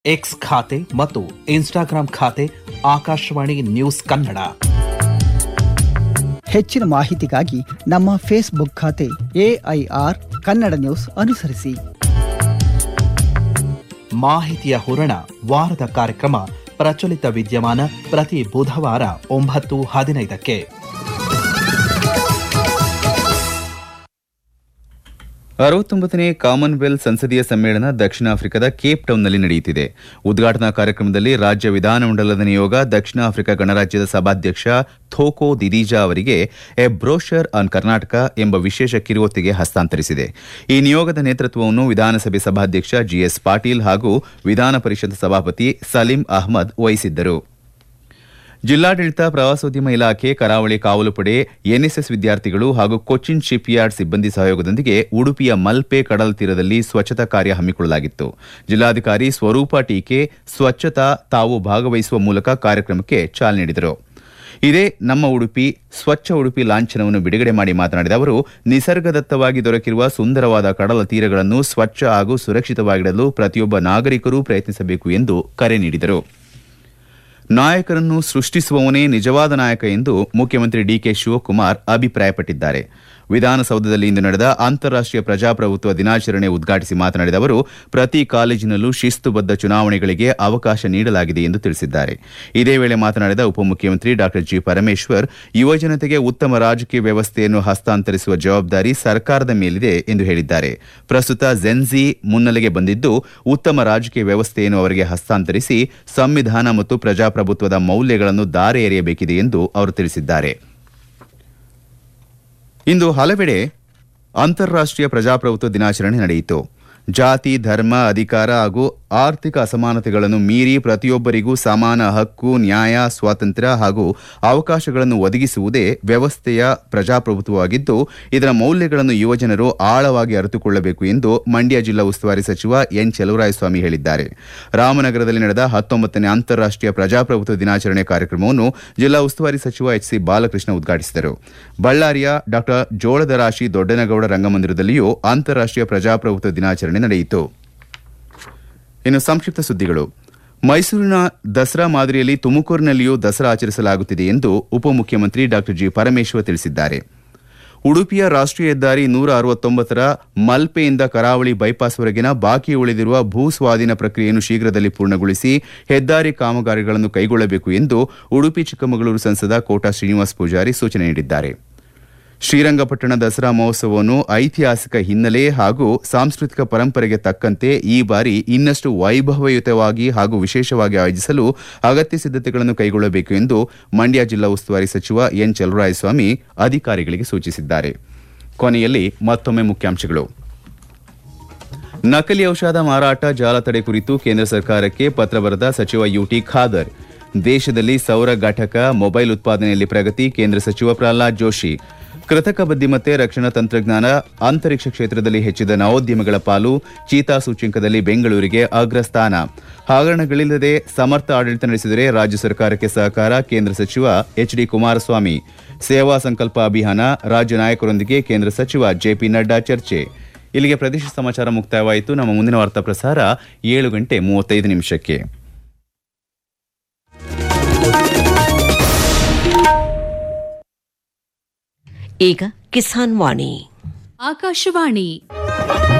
X ಖಾತೆ ಮತ್ತು Instagram ಖಾತೆ ಆಕಾಶವಾಣಿ ನ್ಯೂಸ್ ಕನ್ನಡ ಹೆಚ್ಚಿನ ಮಾಹಿತಿಗಾಗಿ ನಮ್ಮ ಫೇಸ್ಬುಕ್ ಖಾತೆ ಎಐಆರ್ ಕನ್ನಡ ನ್ಯೂಸ್ ಅನುಸರಿಸಿ ಮಾಹಿತಿಯ ಹೂರಣ ವಾರದ ಕಾರ್ಯಕ್ರಮ ಪ್ರಚಲಿತ ವಿದ್ಯಮಾನ ಪ್ರತಿ ಬುಧವಾರ ಒಂಬತ್ತು ಹದಿನೈದಕ್ಕೆ ಅರವತ್ತೊಂಬತ್ತನೇ ಕಾಮನ್ವೆಲ್ತ್ ಸಂಸದೀಯ ಸಮ್ಮೇಳನ ದಕ್ಷಿಣ ಆಫ್ರಿಕಾದ ಕೇಪ್ ಟೌನ್ನಲ್ಲಿ ನಡೆಯುತ್ತಿದೆ ಉದ್ಘಾಟನಾ ಕಾರ್ಯಕ್ರಮದಲ್ಲಿ ರಾಜ್ಯ ವಿಧಾನಮಂಡಲದ ನಿಯೋಗ ದಕ್ಷಿಣ ಆಫ್ರಿಕಾ ಗಣರಾಜ್ಯದ ಸಭಾಧ್ಯಕ್ಷ ಥೋಕೋ ದಿದಿಜಾ ಅವರಿಗೆ ಎ ಬ್ರೋಷರ್ ಆನ್ ಕರ್ನಾಟಕ ಎಂಬ ವಿಶೇಷ ಕಿರುಹೊತ್ತಿಗೆ ಹಸ್ತಾಂತರಿಸಿದೆ ಈ ನಿಯೋಗದ ನೇತೃತ್ವವನ್ನು ವಿಧಾನಸಭೆ ಸಭಾಧ್ಯಕ್ಷ ಜಿಎಸ್ ಪಾಟೀಲ್ ಹಾಗೂ ವಿಧಾನ ಪರಿಷತ್ ಸಭಾಪತಿ ಸಲೀಂ ಅಹ್ಮದ್ ವಹಿಸಿದ್ದರು ಜಿಲ್ಲಾಡಳಿತ ಪ್ರವಾಸೋದ್ಯಮ ಇಲಾಖೆ ಕರಾವಳಿ ಕಾವಲು ಪಡೆ ಎನ್ಎಸ್ಎಸ್ ವಿದ್ಯಾರ್ಥಿಗಳು ಹಾಗೂ ಕೊಚ್ಚಿನ್ ಶಿಪ್ ಯಾರ್ಡ್ ಸಿಬ್ಬಂದಿ ಸಹಯೋಗದೊಂದಿಗೆ ಉಡುಪಿಯ ಮಲ್ಪೆ ಕಡಲ ತೀರದಲ್ಲಿ ಸ್ವಚ್ಛತಾ ಕಾರ್ಯ ಹಮ್ಮಿಕೊಳ್ಳಲಾಗಿತ್ತು ಜಿಲ್ಲಾಧಿಕಾರಿ ಸ್ವರೂಪ ಟೀಕೆ ಸ್ವಚ್ಛತಾ ತಾವು ಭಾಗವಹಿಸುವ ಮೂಲಕ ಕಾರ್ಯಕ್ರಮಕ್ಕೆ ಚಾಲನೆ ನೀಡಿದರು ಇದೇ ನಮ್ಮ ಉಡುಪಿ ಸ್ವಚ್ಛ ಉಡುಪಿ ಲಾಂಛನವನ್ನು ಬಿಡುಗಡೆ ಮಾಡಿ ಮಾತನಾಡಿದ ಅವರು ನಿಸರ್ಗದತ್ತವಾಗಿ ದೊರಕಿರುವ ಸುಂದರವಾದ ಕಡಲ ತೀರಗಳನ್ನು ಸ್ವಚ್ಛ ಹಾಗೂ ಸುರಕ್ಷಿತವಾಗಿಡಲು ಪ್ರತಿಯೊಬ್ಬ ನಾಗರಿಕರೂ ಪ್ರಯತ್ನಿಸಬೇಕು ಎಂದು ಕರೆ ನೀಡಿದರು ನಾಯಕರನ್ನು ಸೃಷ್ಟಿಸುವವನೇ ನಿಜವಾದ ನಾಯಕ ಎಂದು ಮುಖ್ಯಮಂತ್ರಿ ಡಿಕೆ ಶಿವಕುಮಾರ್ ಅಭಿಪ್ರಾಯಪಟ್ಟಿದ್ದಾರೆ ವಿಧಾನಸೌಧದಲ್ಲಿ ಇಂದು ನಡೆದ ಅಂತಾರಾಷ್ಟೀಯ ಪ್ರಜಾಪ್ರಭುತ್ವ ದಿನಾಚರಣೆ ಉದ್ಘಾಟಿಸಿ ಮಾತನಾಡಿದ ಅವರು ಪ್ರತಿ ಕಾಲೇಜಿನಲ್ಲೂ ಶಿಸ್ತುಬದ್ಧ ಚುನಾವಣೆಗಳಿಗೆ ಅವಕಾಶ ನೀಡಲಾಗಿದೆ ಎಂದು ತಿಳಿಸಿದ್ದಾರೆ ಇದೇ ವೇಳೆ ಮಾತನಾಡಿದ ಉಪಮುಖ್ಯಮಂತ್ರಿ ಡಾ ಜಿ ಪರಮೇಶ್ವರ್ ಯುವಜನತೆಗೆ ಉತ್ತಮ ರಾಜಕೀಯ ವ್ಯವಸ್ಥೆಯನ್ನು ಹಸ್ತಾಂತರಿಸುವ ಜವಾಬ್ದಾರಿ ಸರ್ಕಾರದ ಮೇಲಿದೆ ಎಂದು ಹೇಳಿದ್ದಾರೆ ಪ್ರಸ್ತುತ ಜೆನ್ಜಿ ಮುನ್ನೆಲೆಗೆ ಬಂದಿದ್ದು ಉತ್ತಮ ರಾಜಕೀಯ ವ್ಯವಸ್ಥೆಯನ್ನು ಅವರಿಗೆ ಹಸ್ತಾಂತರಿಸಿ ಸಂವಿಧಾನ ಮತ್ತು ಪ್ರಜಾಪ್ರಭುತ್ವದ ಮೌಲ್ಯಗಳನ್ನು ದಾರೆ ಎರೆಯಬೇಕಿದೆ ಎಂದು ಅವರು ತಿಳಿಸಿದ್ದಾರೆ ಇಂದು ಹಲವೆಡೆ ಅಂತಾರಾಷ್ಟೀಯ ಪ್ರಜಾಪ್ರಭುತ್ವ ದಿನಾಚರಣೆ ನಡೆಯಿತು ಜಾತಿ ಧರ್ಮ ಅಧಿಕಾರ ಹಾಗೂ ಆರ್ಥಿಕ ಅಸಮಾನತೆಗಳನ್ನು ಮೀರಿ ಪ್ರತಿಯೊಬ್ಬರಿಗೂ ಸಮಾನ ಹಕ್ಕು ನ್ಯಾಯ ಸ್ವಾತಂತ್ರ್ಯ ಹಾಗೂ ಅವಕಾಶಗಳನ್ನು ಒದಗಿಸುವುದೇ ವ್ಯವಸ್ಥೆಯ ಪ್ರಜಾಪ್ರಭುತ್ವವಾಗಿದ್ದು ಇದರ ಮೌಲ್ಯಗಳನ್ನು ಯುವಜನರು ಆಳವಾಗಿ ಅರಿತುಕೊಳ್ಳಬೇಕು ಎಂದು ಮಂಡ್ಯ ಜಿಲ್ಲಾ ಉಸ್ತುವಾರಿ ಸಚಿವ ಎನ್ ಚಲುವರಾಯಸ್ವಾಮಿ ಹೇಳಿದ್ದಾರೆ ರಾಮನಗರದಲ್ಲಿ ನಡೆದ ಹತ್ತೊಂಬತ್ತನೇ ಅಂತಾರಾಷ್ಟೀಯ ಪ್ರಜಾಪ್ರಭುತ್ವ ದಿನಾಚರಣೆ ಕಾರ್ಯಕ್ರಮವನ್ನು ಜಿಲ್ಲಾ ಉಸ್ತುವಾರಿ ಸಚಿವ ಎಚ್ ಸಿ ಬಾಲಕೃಷ್ಣ ಉದ್ಘಾಟಿಸಿದರು ಬಳ್ಳಾರಿಯ ಡಾ ಜೋಳದರಾಶಿ ದೊಡ್ಡನಗೌಡ ರಂಗಮಂದಿರದಲ್ಲಿಯೂ ಅಂತಾರಾಷ್ಟೀಯ ಪ್ರಜಾಪ್ರಭುತ್ವ ದಿನಾಚರಣೆ ನಡೆಯಿತು ಇನ್ನು ಸಂಕ್ಷಿಪ್ತ ಸುದ್ದಿಗಳು ಮೈಸೂರಿನ ದಸರಾ ಮಾದರಿಯಲ್ಲಿ ತುಮಕೂರಿನಲ್ಲಿಯೂ ದಸರಾ ಆಚರಿಸಲಾಗುತ್ತಿದೆ ಎಂದು ಉಪಮುಖ್ಯಮಂತ್ರಿ ಡಾ ಜಿ ಪರಮೇಶ್ವರ್ ತಿಳಿಸಿದ್ದಾರೆ ಉಡುಪಿಯ ರಾಷ್ಟೀಯ ಹೆದ್ದಾರಿ ನೂರ ಅರವತ್ತೊಂಬತ್ತರ ಮಲ್ಪೆಯಿಂದ ಕರಾವಳಿ ಬೈಪಾಸ್ವರೆಗಿನ ಬಾಕಿ ಉಳಿದಿರುವ ಭೂ ಸ್ವಾಧೀನ ಪ್ರಕ್ರಿಯೆಯನ್ನು ಶೀಘ್ರದಲ್ಲಿ ಪೂರ್ಣಗೊಳಿಸಿ ಹೆದ್ದಾರಿ ಕಾಮಗಾರಿಗಳನ್ನು ಕೈಗೊಳ್ಳಬೇಕು ಎಂದು ಉಡುಪಿ ಚಿಕ್ಕಮಗಳೂರು ಸಂಸದ ಕೋಟಾ ಶ್ರೀನಿವಾಸ ಪೂಜಾರಿ ಸೂಚನೆ ನೀಡಿದ್ದಾರೆ ಶ್ರೀರಂಗಪಟ್ಟಣ ದಸರಾ ಮಹೋತ್ಸವವನ್ನು ಐತಿಹಾಸಿಕ ಹಿನ್ನೆಲೆ ಹಾಗೂ ಸಾಂಸ್ಕೃತಿಕ ಪರಂಪರೆಗೆ ತಕ್ಕಂತೆ ಈ ಬಾರಿ ಇನ್ನಷ್ಟು ವೈಭವಯುತವಾಗಿ ಹಾಗೂ ವಿಶೇಷವಾಗಿ ಆಯೋಜಿಸಲು ಅಗತ್ಯ ಸಿದ್ದತೆಗಳನ್ನು ಕೈಗೊಳ್ಳಬೇಕು ಎಂದು ಮಂಡ್ಯ ಜಿಲ್ಲಾ ಉಸ್ತುವಾರಿ ಸಚಿವ ಎನ್ ಚಲುವರಾಯಸ್ವಾಮಿ ಅಧಿಕಾರಿಗಳಿಗೆ ಸೂಚಿಸಿದ್ದಾರೆ ಕೊನೆಯಲ್ಲಿ ಮತ್ತೊಮ್ಮೆ ಮುಖ್ಯಾಂಶಗಳು ನಕಲಿ ಔಷಧ ಮಾರಾಟ ಜಾಲ ತಡೆ ಕುರಿತು ಕೇಂದ್ರ ಸರ್ಕಾರಕ್ಕೆ ಪತ್ರ ಬರೆದ ಸಚಿವ ಯುಟಿ ಖಾದರ್ ದೇಶದಲ್ಲಿ ಸೌರ ಘಟಕ ಮೊಬೈಲ್ ಉತ್ಪಾದನೆಯಲ್ಲಿ ಪ್ರಗತಿ ಕೇಂದ್ರ ಸಚಿವ ಪ್ರಹ್ಲಾದ್ ಜೋಶಿ ಕೃತಕ ಬುದ್ದಿಮತ್ತೆ ರಕ್ಷಣಾ ತಂತ್ರಜ್ಞಾನ ಅಂತರಿಕ್ಷ ಕ್ಷೇತ್ರದಲ್ಲಿ ಹೆಚ್ಚಿದ ನವೋದ್ಯಮಗಳ ಪಾಲು ಚೀತಾ ಸೂಚ್ಯಂಕದಲ್ಲಿ ಬೆಂಗಳೂರಿಗೆ ಅಗ್ರಸ್ಥಾನ ಹಗರಣಗಳಿಲ್ಲದೆ ಸಮರ್ಥ ಆಡಳಿತ ನಡೆಸಿದರೆ ರಾಜ್ಯ ಸರ್ಕಾರಕ್ಕೆ ಸಹಕಾರ ಕೇಂದ್ರ ಸಚಿವ ಎಚ್ ಡಿ ಕುಮಾರಸ್ವಾಮಿ ಸೇವಾ ಸಂಕಲ್ಪ ಅಭಿಯಾನ ರಾಜ್ಯ ನಾಯಕರೊಂದಿಗೆ ಕೇಂದ್ರ ಸಚಿವ ಜೆಪಿ ನಡ್ಡಾ ಚರ್ಚೆ ಇಲ್ಲಿಗೆ ಪ್ರದೇಶ ಸಮಾಚಾರ ಮುಕ್ತಾಯವಾಯಿತು ನಮ್ಮ ಮುಂದಿನ ವಾರ್ತಾ ಪ್ರಸಾರ ಏಳು ಗಂಟೆ ಮೂವತ್ತೈದು ನಿಮಿಷಕ್ಕೆ ಈಗ ಕಿಸಾನ್ ವಾಣಿ ಆಕಾಶವಾಣಿ